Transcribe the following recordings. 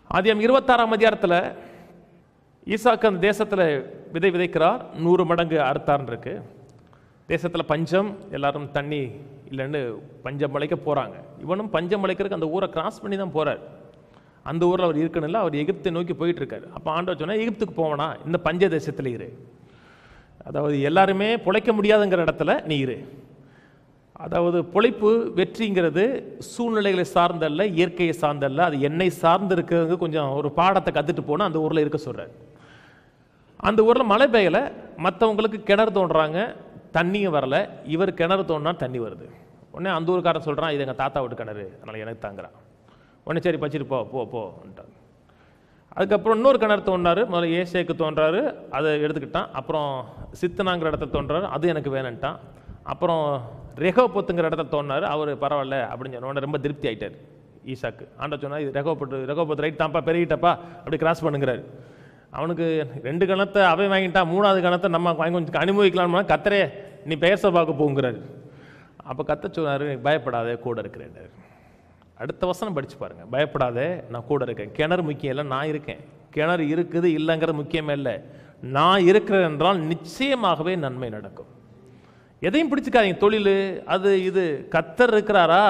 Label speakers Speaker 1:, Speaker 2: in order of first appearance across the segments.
Speaker 1: ஆதியம் இருபத்தாறாம் அதிகாரத்தில் ஈசாக்கு அந்த தேசத்தில் விதை விதைக்கிறார் நூறு மடங்கு அறுத்தார்னு இருக்கு தேசத்தில் பஞ்சம் எல்லாரும் தண்ணி இல்லைன்னு பஞ்சம் மலைக்க போகிறாங்க இவனும் பஞ்சம் மலைக்கிறதுக்கு அந்த ஊரை கிராஸ் பண்ணி தான் போகிறார் அந்த ஊரில் அவர் இருக்கணும்ல அவர் எகிப்தை நோக்கி போயிட்டு இருக்காரு அப்போ ஆண்டவர் சொன்னா எகிப்துக்கு போவனா இந்த பஞ்ச தேசத்தில் இரு அதாவது எல்லாருமே பிழைக்க முடியாதுங்கிற இடத்துல நீ இரு அதாவது பொழைப்பு வெற்றிங்கிறது சூழ்நிலைகளை சார்ந்தல்ல இயற்கையை சார்ந்தல்ல அது என்னை சார்ந்து இருக்கிறது கொஞ்சம் ஒரு பாடத்தை கற்றுட்டு போனால் அந்த ஊரில் இருக்க சொல்கிறார் அந்த ஊரில் மழை பெய்யலை மற்றவங்களுக்கு கிணறு தோண்டுறாங்க தண்ணியும் வரல இவர் கிணறு தோண்டினா தண்ணி வருது உடனே அந்த ஊருக்காரன் சொல்கிறான் இது எங்கள் தாத்தா வீட்டு கிணறு அதனால் எனக்கு தாங்குறான் உடனே சரி பச்சிட்டு போ போ போன்ட்டான் அதுக்கப்புறம் இன்னொரு கிணறு தோண்டினாரு முதல்ல ஏசேக்கு தோன்றாரு அதை எடுத்துக்கிட்டான் அப்புறம் சித்தனாங்கிற இடத்த தோன்றாரு அது எனக்கு வேணுன்ட்டான் அப்புறம் ரெகோபொத்துங்கிற இடத்த தோண்டினாரு அவர் பரவாயில்ல அப்படின்னு சொன்ன உடனே ரொம்ப திருப்தி ஆயிட்டார் ஈசாக்கு ஆண்ட சொன்னா இது ரெகோபொட்டு ரெகோபொத்து ரைட் தான்ப்பா பெருகிட்டப்பா அப்படி கிராஸ் பண்ணுங்கிறாரு அவனுக்கு ரெண்டு கணத்தை அவன் வாங்கிட்டான் மூணாவது கணத்தை நம்ம வாங்கி கொஞ்சம் அனுபவிக்கலாம்னா கத்தரே நீ பெயர் சபாக்கு போங்கிறாரு அப்போ கத்த சொன்னாரு பயப்படாதே கூட இருக்கிறேன் அடுத்த வசனம் படிச்சு பாருங்க பயப்படாதே நான் கூட இருக்கேன் கிணறு முக்கியம் இல்லை நான் இருக்கேன் கிணறு இருக்குது இல்லைங்கிறது முக்கியமே இல்லை நான் இருக்கிறேன் என்றால் நிச்சயமாகவே நன்மை நடக்கும் எதையும் பிடிச்சிக்காதீங்க தொழில் அது இது கத்தர் இருக்கிறாரா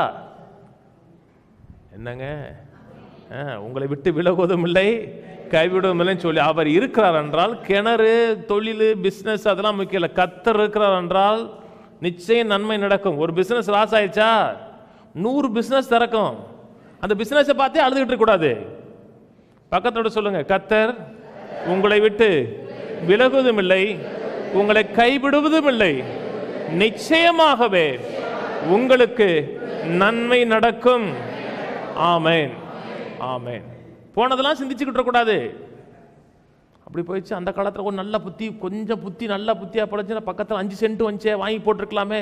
Speaker 1: என்னங்க ஆ, உங்களை விட்டு விலகுவதும் இல்லை கைவிடுவதும் இல்லைன்னு சொல்லி அவர் இருக்கிறார் என்றால் கிணறு தொழில் பிஸ்னஸ் அதெல்லாம் முக்கியம் இல்லை கத்தர் இருக்கிறார் என்றால் நிச்சயம் நன்மை நடக்கும் ஒரு பிஸ்னஸ் லாஸ் ஆயிடுச்சா நூறு பிஸ்னஸ் திறக்கும் அந்த பிஸ்னஸை பார்த்தே அழுதுகிட்டு இருக்கக்கூடாது பக்கத்தோட சொல்லுங்க கத்தர் உங்களை விட்டு விலகுவதும் இல்லை உங்களை கைவிடுவதும் இல்லை நிச்சயமாகவே உங்களுக்கு நன்மை நடக்கும் ஆமென் ஆமென் போனதெல்லாம் சிந்திச்சுக்கிட்டு இருக்கக்கூடாது அப்படி போயிடுச்சு அந்த காலத்தில் ஒரு நல்ல புத்தி கொஞ்சம் புத்தி நல்ல புத்தியா படைச்சுன்னா பக்கத்தில் அஞ்சு சென்ட் வந்துச்சே வாங்கி போட்டிருக்கலாமே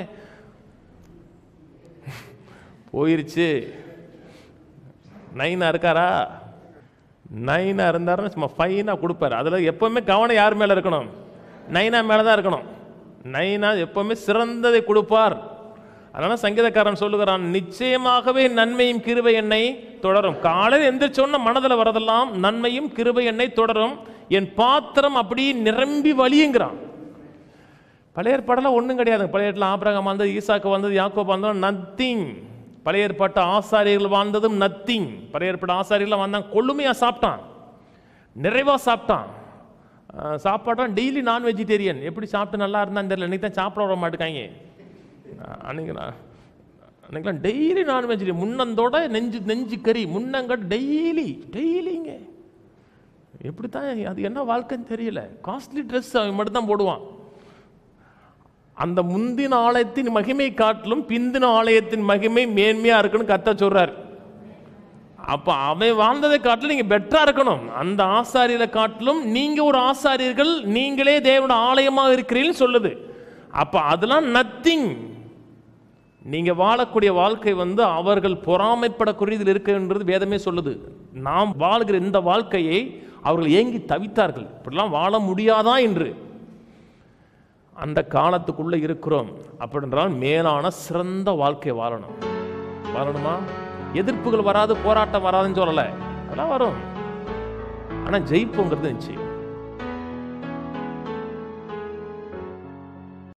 Speaker 1: போயிருச்சு நைனா இருக்காரா நைனா இருந்தாருன்னா சும்மா ஃபைனாக கொடுப்பாரு அதில் எப்பவுமே கவனம் யார் மேலே இருக்கணும் நைனா மேலே தான் இருக்கணும் நைனா எப்பவுமே சிறந்ததை கொடுப்பார் அதனால சங்கீதக்காரன் சொல்லுகிறான் நிச்சயமாகவே நன்மையும் கிருபை எண்ணெய் தொடரும் காலையில் எந்திரிச்சோன்னா மனதில் வரதெல்லாம் நன்மையும் கிருபை எண்ணெய் தொடரும் என் பாத்திரம் அப்படியே நிரம்பி வழியுங்கிறான் பழைய ஏற்பாடெல்லாம் ஒன்றும் கிடையாது பழைய ஏற்பாட்டில் ஆபிரகாம் வந்தது ஈசாக்கு வந்தது யாக்கோப் வந்தது நத்திங் பழைய ஏற்பாட்டு ஆசாரியர்கள் வாழ்ந்ததும் நத்திங் பழைய ஏற்பாட்டு ஆசாரியர்கள் வந்தாங்க கொள்ளுமையாக சாப்பிட்டான் நிறைவாக சாப்பிட்டான் அஹ் சாப்பாடுலாம் டெய்லி நான் வெஜிடேரியன் எப்படி சாப்பிட்டு நல்லா இருந்தான்னு தெரியல இன்னைக்கு தான் சாப்பிட விட மாட்டேங்காங்க அஹ் அன்னைக்கு நான் அன்னைக்கெல்லாம் டெய்லி நான் வெஜிடேரியன் முன்னந்தோட நெஞ்சு நெஞ்சு கறி முன்னங்க டெய்லி டெய்லிங்க எப்படி தான் அது என்ன வாழ்க்கைன்னு தெரியல காஸ்ட்லி ட்ரெஸ் அவன் மட்டும் தான் போடுவான் அந்த முந்தின ஆலயத்தின் மகிமை காட்டிலும் பிந்தின ஆலயத்தின் மகிமை மேன்மையா இருக்குன்னு கத்த சொல்றார் அப்ப அவன் வாழ்ந்ததை காட்டிலும் நீங்க பெட்டரா இருக்கணும் அந்த ஆசாரியரை காட்டிலும் நீங்க ஒரு ஆசாரியர்கள் நீங்களே தேவனோட ஆலயமா இருக்கிறீங்கன்னு சொல்லுது அப்ப அதெல்லாம் நத்திங் நீங்க வாழக்கூடிய வாழ்க்கை வந்து அவர்கள் பொறாமைப்படக்கூடியதில் இருக்குன்றது வேதமே சொல்லுது நாம் வாழ்கிற இந்த வாழ்க்கையை அவர்கள் ஏங்கி தவித்தார்கள் இப்படிலாம் வாழ முடியாதா என்று அந்த காலத்துக்குள்ள இருக்கிறோம் அப்படின்றால் மேலான சிறந்த வாழ்க்கை வாழணும் வாழணுமா எதிர்ப்புகள் வராது போராட்டம் வராதுன்னு சொல்லலை அதெல்லாம் வரும் ஆனா ஜெயிப்புங்கிறது நிச்சயம்